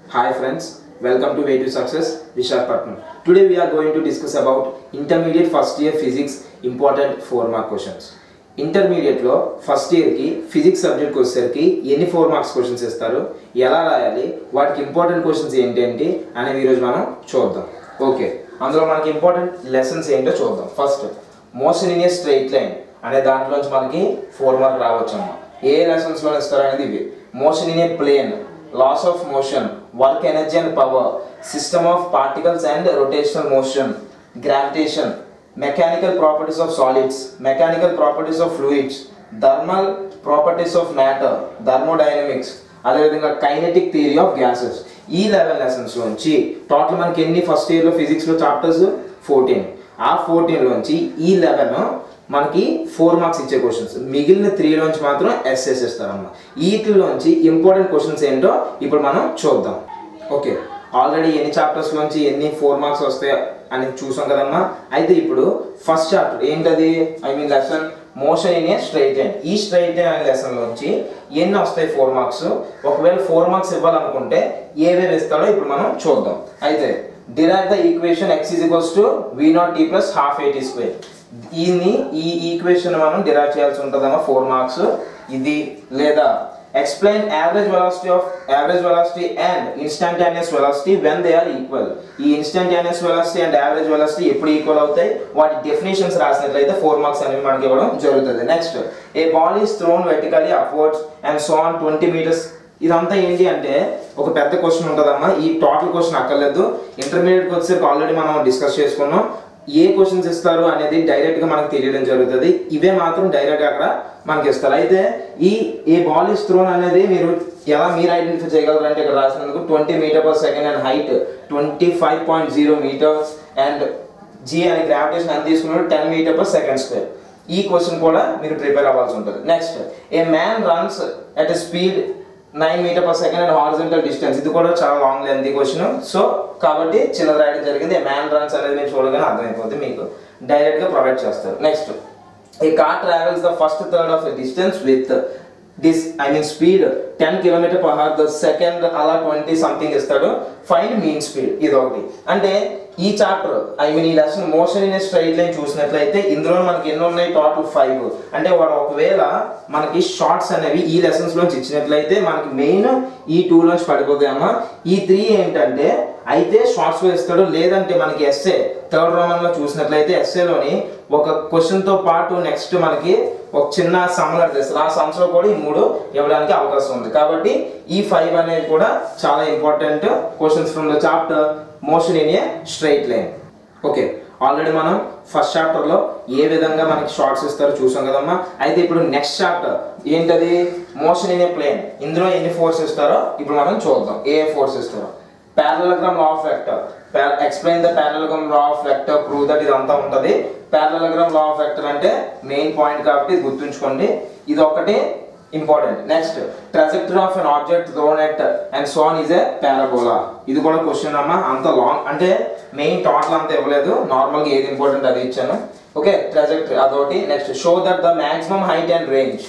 Hi friends, welcome to Way to Success, Vishakhapatnam. Today we are going to discuss about intermediate first year physics important 4 mark questions. ఇంటర్మీడియట్లో first ఇయర్కి physics సబ్జెక్ట్కి వచ్చేసరికి ఎన్ని four marks questions ఇస్తారు ఎలా రాయాలి వాటికి ఇంపార్టెంట్ క్వశ్చన్స్ ఏంటి ఏంటి అనేవి ఈరోజు మనం చూద్దాం ఓకే అందులో మనకి ఇంపార్టెంట్ లెసన్స్ ఏంటో చూద్దాం first motion in a straight line అనే దాంట్లోంచి మనకి ఫోర్ మార్క్ రావచ్చు అమ్మ ఏ లెసన్స్లో ఇస్తారు అనేది ఇవి motion in a plane laws of motion work energy and power system of particles and rotational motion gravitation mechanical properties of solids mechanical properties of fluids thermal properties of matter thermodynamics అదేవిధంగా kinetic theory of gases ఈ eleven lessons నుంచి total మనకి ఎన్ని first ఇయర్లో ఫిజిక్స్లో chapters fourteen ఆ ఫోర్టీన్లోంచి ఈ eleven మనకి ఫోర్ మార్క్స్ ఇచ్చే క్వశ్చన్స్ మిగిలిన త్రీలోంచి మాత్రం ఎస్ఎస్ ఇస్తారన్నమాట వీటిలోంచి ఇంపార్టెంట్ క్వశ్చన్స్ ఏంటో ఇప్పుడు మనం చూద్దాం ఓకే ఆల్రెడీ ఎన్ని చాప్టర్స్ లోంచి ఎన్ని ఫోర్ మార్క్స్ వస్తాయి అని చూసాం కదమ్మా అయితే ఇప్పుడు ఫస్ట్ చాప్టర్ ఏంటది I mean lesson motion in a straight line ఈ స్ట్రైట్ లైన్ అనే లెసన్ లోంచి ఎన్ని వస్తాయి ఫోర్ మార్క్స్ ఒకవేళ ఫోర్ మార్క్స్ ఇవ్వాలనుకుంటే ఏవేవి ఇస్తాడో ఇప్పుడు మనం చూద్దాం అయితే derive the equation X is equals to V not T plus half AT square దీన్ని ఈ ఈక్వేషన్ మనం డిరైవ్ చేయాల్సి ఉంటుందమ్మా ఫోర్ మార్క్స్ ఇది లేదా explain average velocity of average velocity and instantaneous velocity when they are equal ఈ instantaneous velocity and average velocity ఎప్పుడు equal అవుతాయి వాటి డెఫినేషన్స్ రాసినట్లయితే ఫోర్ మార్క్స్ అనేవి మనకి ఇవ్వడం జరుగుతుంది next a ball is thrown vertically upwards and so on twenty metres ఇదంతా ఏంటి అంటే ఒక పెద్ద క్వశ్చన్ ఉంటుందమ్మా ఈ టోటల్ క్వశ్చన్ అక్కర్లేదు ఇంటర్మీడియట్కి వచ్చేసరికి ఆల్రెడీ మనం డిస్కస్ చేసుకున్నాం ఏ క్వశ్చన్స్ ఇస్తారు అనేది డైరెక్ట్ గా మనకు తెలియడం జరుగుతుంది ఇవే మాత్రం డైరెక్ట్ గా అక్కడ మనకి ఇస్తారు అయితే ఈ ఏ బాల్ ఇస్ థ్రోన్ అనేది మీరు ఎలా మీరు ఐడెంటిఫై చేయగలరు అంటే ఇక్కడ రాసినందుకు twenty metre per second and height twenty five point zero metres and G అనే గ్రావిటేషన్ అని తీసుకున్నారు ten metre per second square ఈ క్వశ్చన్ కూడా మీరు ప్రిపేర్ అవ్వాల్సి ఉంటుంది next a man runs at speed nine metre per second and horizontal distance ఇది కూడా చాలా లాంగ్ లెంత్ క్వశ్చన్ సో కాబట్టి చిన్నది రాయడం జరిగింది మ్యాన్ రన్స్ అనేది మీరు చూడగానే అర్థమైపోతుంది మీకు డైరెక్ట్ గా ప్రొవైడ్ చేస్తారు next a car travels the first third of distance with this I mean speed ten kilometre per hour the second అలా ట్వంటీ సంథింగ్ ఇస్తాడు ఫైన్ మీన్ స్పీడ్ ఇది ఒకటి అంటే ఈ చాప్టర్ ఐ మీన్ ఈ lesson motion in straight line చూసినట్లయితే ఇందులో మనకి ఎన్ని ఉన్నాయి టోటల్ ఫైవ్ అంటే వాడు ఒకవేళ మనకి షార్ట్స్ అనేవి ఈ లెసన్స్ లోంచి ఇచ్చినట్లయితే మనకి మెయిన్ ఈ టూ లోంచి పడిపోతాయమ్మా ఈ త్రీ ఏంటంటే అయితే షార్ట్స్ లో ఇస్తాడు లేదంటే మనకి ఎస్ఏ థర్డ్ రోమన్ లో చూసినట్లయితే ఎస్ఏలోని ఒక క్వశ్చన్ తో పాటు నెక్స్ట్ మనకి ఒక చిన్న సమ్మలర్ చేస్తారు ఆ సమ్స్ లో కూడా ఈ మూడు ఇవ్వడానికి అవకాశం ఉంది కాబట్టి ఈ ఫైవ్ అనేవి కూడా చాలా important questions from the chapter motion in a straight line okay already మనం ఫస్ట్ చాప్టర్ లో ఏ విధంగా మనకి షార్ట్స్ ఇస్తారో చూసాం కదమ్మా అయితే ఇప్పుడు నెక్స్ట్ చాప్టర్ ఏంటది మోషన్ ఇన్ ఏ ప్లేన్ ఇందులో ఎన్ని ఫోర్స్ ఇస్తారో ఇప్పుడు మనం చూద్దాం ఏ ఫోర్స్ ఇస్తారో parallelogram law of vector Pa- explain the parallelogram law of vector prove that ఇదంతా ఉంటుంది parallelogram law of vector అంటే మెయిన్ పాయింట్ కాబట్టి ఇది గుర్తుంచుకోండి ఇది ఒకటి important next trajectory of an object thrown at and soon is a parabola ఇది కూడా క్వశ్చన్ అమ్మా అంత లాంగ్ అంటే మెయిన్ టోటల్ అంత ఇవ్వలేదు నార్మల్ గా ఏది ఇంపార్టెంట్ అది ఇచ్చాను ఓకే ట్రాజెక్టరీ అదొకటి next show that the maximum height and range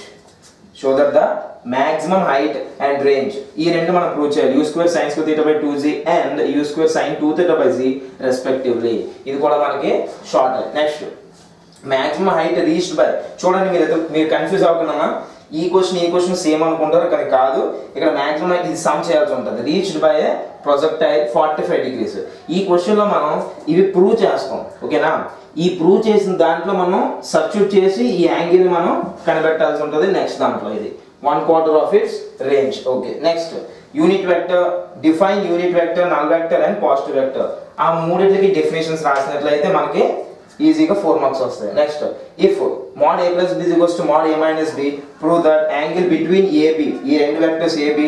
show that the maximum height and range ఈ రెండు మనం ప్రూవ్ చేయాలి U square sines theta by two G and U square sine two theta by G respectively ఇది కూడా మనకి short next maximum height reached by చూడండి మీరు ఎదురు- మీరు కన్ఫ్యూజ్ అవ్వకుండా ఈ క్వశ్చన్ ఈ క్వశ్చన్ సేమ్ అనుకుంటారు కానీ కాదు ఇక్కడ మాక్సిమం హైట్ ఇది సమ్ చేయాల్సి ఉంటుంది reached by projectile forty five degrees ఈ క్వశ్చన్ లో మనం ఇవి ప్రూవ్ చేస్తాం ఓకేనా ఈ ప్రూవ్ చేసిన దాంట్లో మనం సబ్స్టిట్యూట్ చేసి ఈ యాంగిల్ మనం కనిపెట్టాల్సి ఉంటుంది నెక్స్ట్ దాంట్లో ఇది one quarter of its range okay next unit vector define unit vector null vector and positive vector ఆ మూడింటికి డెఫినేషన్స్ రాసినట్లయితే మనకి ఈజీగా ఫోర్ మార్క్స్ వస్తాయి next if mod A plus B equals to mod A minus B prove that angle between AB ఈ రెండు vectors AB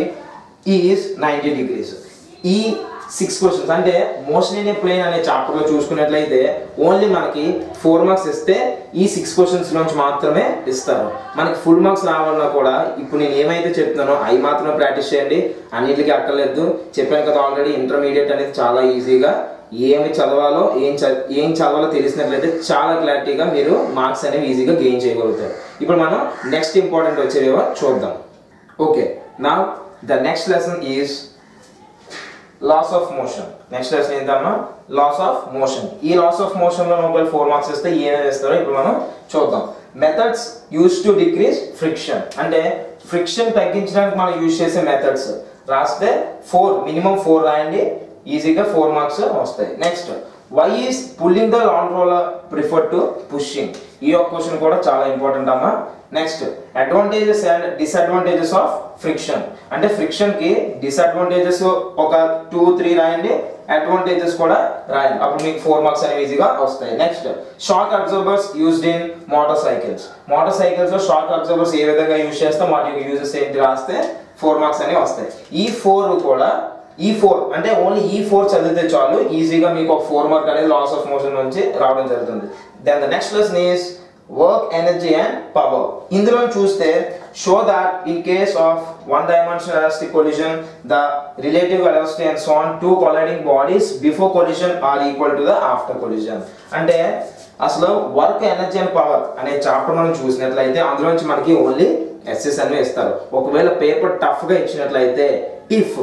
is ninety degrees ఈ six questions అంటే మోషన్ ఇన్ ఏ ప్లేన్ అనే chapter లో చూసుకున్నట్లయితే only మనకి four marks ఇస్తే ఈ సిక్స్ క్వశ్చన్స్ నుంచి మాత్రమే ఇస్తారు మనకి ఫుల్ మార్క్స్ రావాలన్నా కూడా ఇప్పుడు నేను ఏమైతే చెప్తున్నానో అవి మాత్రమే ప్రాక్టీస్ చేయండి అన్నిటికీ అక్కర్లేదు చెప్పాను కదా ఆల్రెడీ ఇంటర్మీడియట్ అనేది చాలా ఈజీగా ఏమి చదవాలో ఏం చ ఏం చదవాలో తెలిసినట్లయితే చాలా క్లారిటీగా మీరు మార్క్స్ అనేవి ఈజీగా గెయిన్ చేయగలుగుతారు ఇప్పుడు మనం నెక్స్ట్ ఇంపార్టెంట్ వచ్చేవేవో చూద్దాం ఓకే నా the next lesson is laws of motion next lesson ఏంటమ్మా లాస్ ఆఫ్ మోషన్ ఈ లాస్ ఆఫ్ మోషన్ లో మొబైల్ ఫోర్ మార్క్స్ ఇస్తే ఏమేమి ఇస్తారో ఇప్పుడు మనం చూద్దాం methods use to decrease friction అంటే ఫ్రిక్షన్ తగ్గించడానికి మనం యూజ్ చేసే మెథడ్స్ రాస్తే ఫోర్ మినిమం ఫోర్ రాయండి ఈజీగా ఫోర్ మార్క్స్ వస్తాయి next why is pulling the long roller prefer to pushing ఈ యొక్క క్వశ్చన్ కూడా చాలా ఇంపార్టెంట్ అమ్మా next advantages and disadvantages of friction అంటే ఫ్రిక్షన్ కి డిసడ్వాంటేజెస్ ఒక టూ త్రీ రాయండి అడ్వాంటేజెస్ కూడా రాయండి అప్పుడు మీకు ఫోర్ మార్క్స్ అనేవి ఈజీగా వస్తాయి next shock absorbers used in motor cycles motor cycles లో షాక్ అబ్జర్బర్స్ ఏ విధంగా యూజ్ చేస్తాం వాటి యొక్క యూజెస్ ఏంటి రాస్తే ఫోర్ మార్క్స్ అనేవి వస్తాయి ఈ ఫోర్ కూడా ఈ ఫోర్ అంటే ఓన్లీ ఈ ఫోర్ చదివితే చాలు ఈజీగా మీకు ఒక ఫోర్ మార్క్ అనేది లాస్ ఆఫ్ మోషన్ నుంచి రావడం జరుగుతుంది then the next lesson is work energy and power ఇందులో చూస్తే show that in case of one dimensional elastic collision the relative velocity and so on two colliding bodies before collision are equal to the after collision అంటే అసలు work energy and power అనే chapter మనం చూసినట్లయితే అందులోంచి మనకి only SS అనేవి ఇస్తారు ఒకవేళ పేపర్ టఫ్గా ఇచ్చినట్లయితే ఇఫ్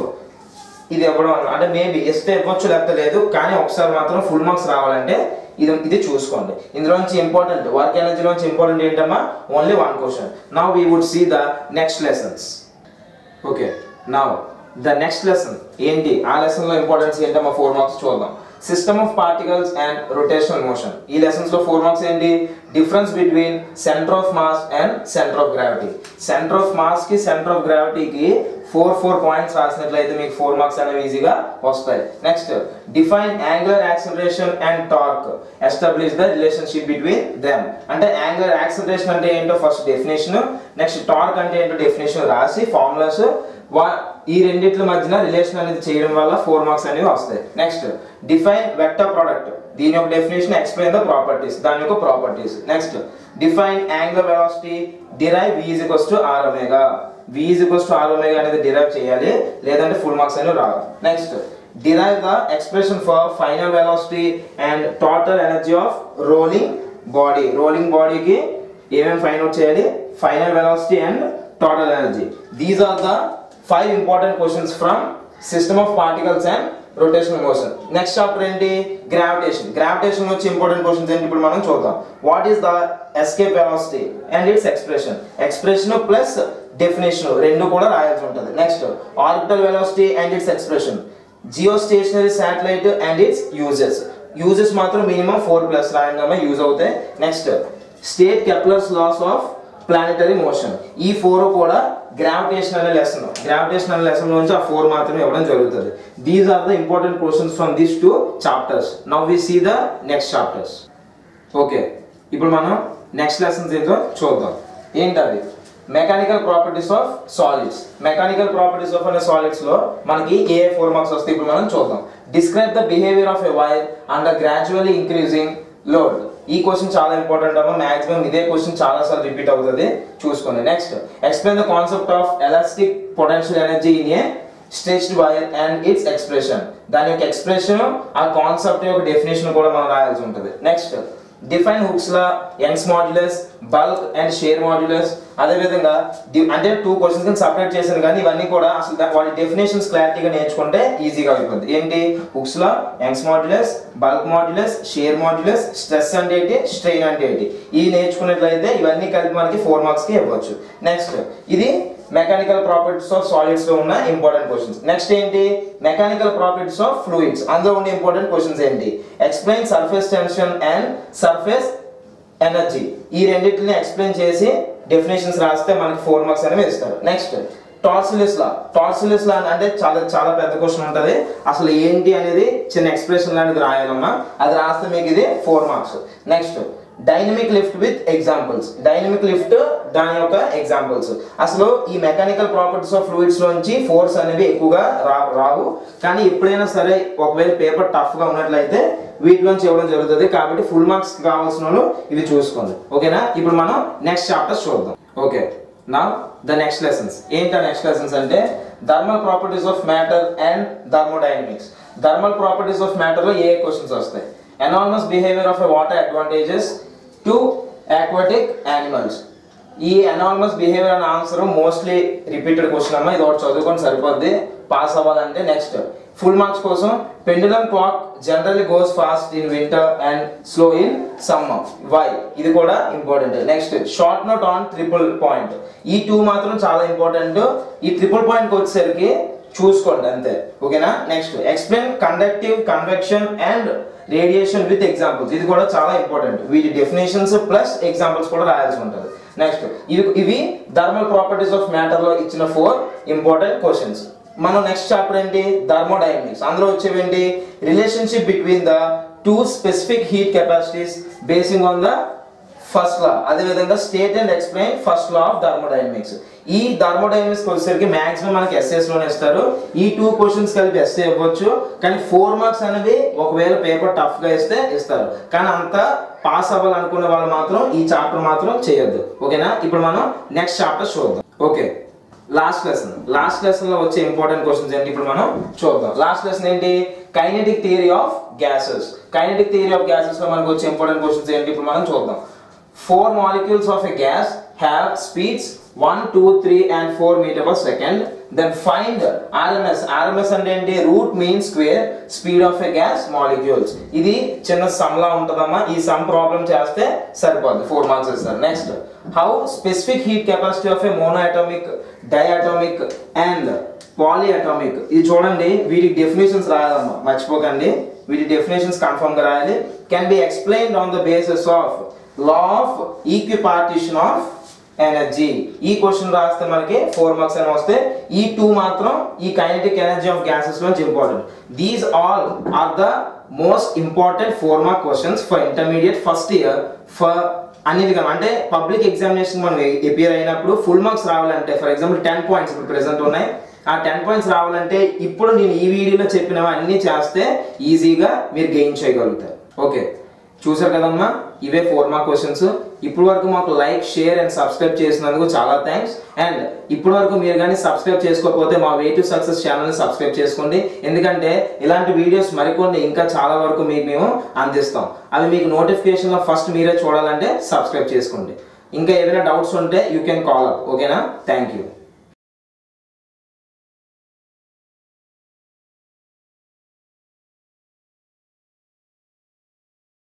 ఇది ఇవ్వడం అన్న- అంటే మేబీ ఇస్తే ఇవ్వచ్చు లేకపోతే లేదు కానీ ఒకసారి మాత్రం ఫుల్ మార్క్స్ రావాలంటే ఇది ఇది చూసుకోండి ఇందులోంచి ఇంపార్టెంట్ వర్క్ ఎనర్జీలోంచి ఇంపార్టెంట్ ఏంటమ్మా only one question now we would see the next lessons okay now the next lesson ఏంటి ఆ లెసన్ లో ఇంపార్టెన్స్ ఏంటమ్మా ఫోర్ మార్క్స్ చూద్దాం system of particles and rotational motion ఈ లెసన్స్ లో ఫోర్ మార్క్స్ ఏంటి difference between centre of mass and centre of gravity centre of mass కి centre of గ్రావిటీకి ఫోర్ ఫోర్ పాయింట్స్ రాసినట్లయితే మీకు ఫోర్ మార్క్స్ అనేవి ఈజీగా వస్తాయి next define angular acceleration and torque establish the relationship between them అంటే angular acceleration అంటే ఏంటో ఫస్ట్ డెఫినేషన్ నెక్స్ట్ టార్క్ అంటే ఏంటో డెఫినేషన్ రాసి ఫార్ములాస్ వా ఈ రెండిట్ల మధ్యన రిలేషన్ అనేది చేయడం వల్ల ఫోర్ మార్క్స్ అనేవి వస్తాయి నెక్స్ట్ డిఫైన్ వెక్టర్ ప్రోడక్ట్ దీని యొక్క డెఫినేషన్ ఎక్స్ప్లెయిన్ ద ప్రాపర్టీస్ దాని యొక్క properties next define angular velocity derive v is equals to r omega v is equals to r omega అనేది డిరైవ్ చేయాలి లేదంటే ఫుల్ మార్క్స్ అనేవి రావు next derive the expression for final velocity and total energy of rolling body rolling బాడీకి ఏమేమి find out చేయాలి final velocity and total energy these are the five important questions from system of particles and rotational motion next chapter ఏంటి gravitation gravitation వచ్చి important questions ఏంటి ఇప్పుడు మనం చూద్దాం what is the escape velocity and its expression expression plus definition రెండు కూడా రాయాల్సి ఉంటుంది next orbital velocity and its expression geostationary satellite and its uses uses మాత్రం మినిమం ఫోర్ ప్లస్ రాయంగా యూజ్ అవుతాయి next state Kepler's laws of planetary motion ఈ four కూడా gravitation అనే లెసన్ గ్రావిటేషన్ అనే లెసన్ నుంచి ఆ ఫోర్ మాత్రమే ఇవ్వడం జరుగుతుంది these are the important questions from these two chapters now we see the next chapters okay ఇప్పుడు మనం నెక్స్ట్ లెసన్స్ ఏంటో చూద్దాం ఏంటది mechanical properties of solids mechanical properties of అనే సాలిడ్స్ లో మనకి ఏ ఫోర్ మార్క్స్ వస్తాయి ఇప్పుడు మనం చూద్దాం describe the behaviour of a wire under gradually increasing load ఈ క్వశ్చన్ చాలా ఇంపార్టెంట్ అమ్మా మాక్సిమం ఇదే క్వశ్చన్ చాలా సార్లు రిపీట్ అవుతుంది చూసుకోండి next explain the concept of elastic potential energy in a stretched wire and its expression దాని యొక్క ఎక్స్ప్రెషన్ ఆ కాన్సెప్ట్ యొక్క డెఫినేషన్ కూడా మనం రాయాల్సి ఉంటుంది next define Hooke's law Young's modulus bulk and shear modulus అదేవిధంగా డి- అంటే టూ క్వశ్చన్స్ కింద సపరేట్ చేశాను కానీ ఇవన్నీ కూడా అసలు దా- వాటి డెఫినేషన్స్ క్లారిటీగా నేర్చుకుంటే ఈజీగా అయిపోతుంది ఏంటి Hooke's law Young's modulus bulk modulus shear modulus stress అంటే ఏంటి స్ట్రెయిన్ అంటే ఏంటి ఇవి నేర్చుకున్నట్లయితే ఇవన్నీ కలిపి మనకి ఫోర్ మార్క్స్ కి ఇవ్వచ్చు నెక్స్ట్ ఇది మెకానికల్ ప్రాపర్టీస్ ఆఫ్ సాలిడ్స్ లో ఉన్న ఇంపార్టెంట్ క్వశ్చన్స్ నెక్స్ట్ ఏంటి మెకానికల్ ప్రాపర్టీస్ ఆఫ్ ఫ్లూయిడ్స్ అందులో ఉండే ఇంపార్టెంట్ క్వశ్చన్స్ ఏంటి explain surface tension and surface energy ఈ రెండింటిని ఎక్స్ప్లెయిన్ చేసి డెఫినేషన్స్ రాస్తే మనకి ఫోర్ మార్క్స్ అనేవి ఇస్తారు నెక్స్ట్ టార్సిలిస్ లా టార్సిలిస్ లా అంటే చాలా చాలా పెద్ద క్వశ్చన్ ఉంటుంది అసలు ఏంటి అనేది చిన్న ఎక్స్ప్రెషన్ లాంటిది రాయాలమ్మా అది రాస్తే మీకు ఇది four marks next dynamic lift with examples dynamic lift దాని యొక్క ఎగ్జాంపుల్స్ అసలు ఈ మెకానికల్ ప్రాపర్టీస్ ఆఫ్ ఫ్లూయిడ్స్ లోంచి ఫోర్స్ అనేవి ఎక్కువగా రా రావు కానీ ఎప్పుడైనా సరే ఒకవేళ పేపర్ టఫ్ గా ఉన్నట్లయితే వీటిలోంచి ఇవ్వడం జరుగుతుంది కాబట్టి ఫుల్ మార్క్స్ కావాల్సిన వాళ్ళు ఇవి చూసుకోండి ఓకేనా ఇప్పుడు మనం నెక్స్ట్ చాప్టర్స్ చూద్దాం ఓకే నా ద నెక్స్ట్ లెసన్స్ ఏంటా నెక్స్ట్ లెసన్స్ అంటే thermal properties of matter and thermodynamics thermal properties of matter లో ఏ క్వశ్చన్స్ వస్తాయి enormous behaviour of a water advantages to aquatic animals ఈ అనానమస్ బిహేవియర్ అనే ఆన్సర్ మోస్ట్లీ రిపీటెడ్ క్వశ్చన్ అమ్మా ఇది ఒకటి చదువుకొని సరిపోద్ది పాస్ అవ్వాలంటే నెక్స్ట్ ఫుల్ మార్క్స్ కోసం pendulum clock generally goes fast in winter and slow in summer why ఇది కూడా important next short note on triple point ఈ టూ మాత్రం చాలా ఇంపార్టెంట్ ఈ ట్రిపుల్ పాయింట్ వచ్చేసరికి చూసుకోండి అంతే ఓకేనా next explain conductive convection and radiation with examples ఇది కూడా చాలా ఇంపార్టెంట్ వీటి డెఫినేషన్స్ ప్లస్ ఎగ్జాంపుల్స్ కూడా రాయాల్సి ఉంటుంది నెక్స్ట్ ఇవి ఇవి థర్మల్ ప్రాపర్టీస్ ఆఫ్ మ్యాటర్ లో ఇచ్చిన ఫోర్ ఇంపార్టెంట్ క్వశ్చన్స్ మనం నెక్స్ట్ చాప్టర్ ఏంటి థర్మోడైనమిక్స్ అందులో వచ్చేవి ఏంటి relationship between the two specific heat capacities basing on the first law అదే విధంగా state and explain first law of thermodynamics ఈ థర్మోడైనమిక్స్ వచ్చేసరికి మాక్సిమం మనకి ఎస్ఎస్ లోనే ఇస్తారు ఈ టూ క్వశ్చన్స్ కలిపి ఎస్ఏ ఇవ్వచ్చు కానీ ఫోర్ మార్క్స్ అనేవి ఒకవేళ పేపర్ టఫ్ గా ఇస్తే ఇస్తారు కానీ అంత పాస్ అవ్వాలనుకునే వాళ్ళు మాత్రం ఈ చాప్టర్ మాత్రం చేయొద్దు ఓకేనా ఇప్పుడు మనం నెక్స్ట్ చాప్టర్ చూద్దాం okay last lesson last lesson లో వచ్చే ఇంపార్టెంట్ క్వశ్చన్స్ ఏంటి ఇప్పుడు మనం చూద్దాం లాస్ట్ లెసన్ ఏంటి kinetic theory of gases kinetic theory of gases లో మనకు వచ్చే ఇంపార్టెంట్ క్వశ్చన్స్ ఏంటి ఇప్పుడు మనం చూద్దాం four molecules of a gas have speeds one two three and four metre per second then find RMS RMS అంటే ఏంటి root mean square speed of a gas molecules ఇది చిన్న సమ్ లా ఉంటుందమ్మా ఈ సమ్ ప్రాబ్లం చేస్తే సరిపోద్ది four marks ఇస్తారు next how specific heat capacity of a monoatomic diatomic and polyatomic ఇది చూడండి వీటికి డెఫినేషన్స్ రాయాలమ్మా మర్చిపోకండి వీటి డెఫినేషన్స్ కన్ఫర్మ్ గా రాయాలి can be explained on the basis of law of equipartition of energy ఈ క్వశ్చన్ రాస్తే మనకి ఫోర్ మార్క్స్ అని వస్తే ఈ టూ మాత్రం ఈ కైనెటిక్ ఎనర్జీ ఆఫ్ గ్యాసెస్ నుంచి important these all are the most important four mark questions for intermediate first year for అన్నిటికన్నా అంటే పబ్లిక్ ఎగ్జామినేషన్ మనం ఎపియర్ అయినప్పుడు ఫుల్ మార్క్స్ రావాలంటే ఫర్ ఎగ్జాంపుల్ టెన్ పాయింట్స్ ఇప్పుడు ప్రెసెంట్ ఉన్నాయి ఆ టెన్ పాయింట్స్ రావాలంటే ఇప్పుడు నేను ఈ వీడియోలో చెప్పినవి అన్ని చేస్తే ఈజీగా మీరు గెయిన్ చేయగలుగుతారు ఓకే చూసారు కదమ్మా ఇవే ఫోర్ మార్క్ క్వశ్చన్స్ ఇప్పుడు వరకు మాకు లైక్ షేర్ అండ్ సబ్స్క్రైబ్ చేసినందుకు చాలా థ్యాంక్స్ అండ్ ఇప్పటి వరకు మీరు కానీ సబ్స్క్రైబ్ చేసుకోకపోతే మా వే టు సక్సెస్ ఛానల్ని సబ్స్క్రైబ్ చేసుకోండి ఎందుకంటే ఇలాంటి వీడియోస్ మరికొన్ని ఇంకా చాలా వరకు మీకు మేము అందిస్తాం అవి మీకు నోటిఫికేషన్లో ఫస్ట్ మీరే చూడాలంటే సబ్స్క్రైబ్ చేసుకోండి ఇంకా ఏదైనా డౌట్స్ ఉంటే యూ కెన్ కాల్ అప్ ఓకేనా థ్యాంక్ యూ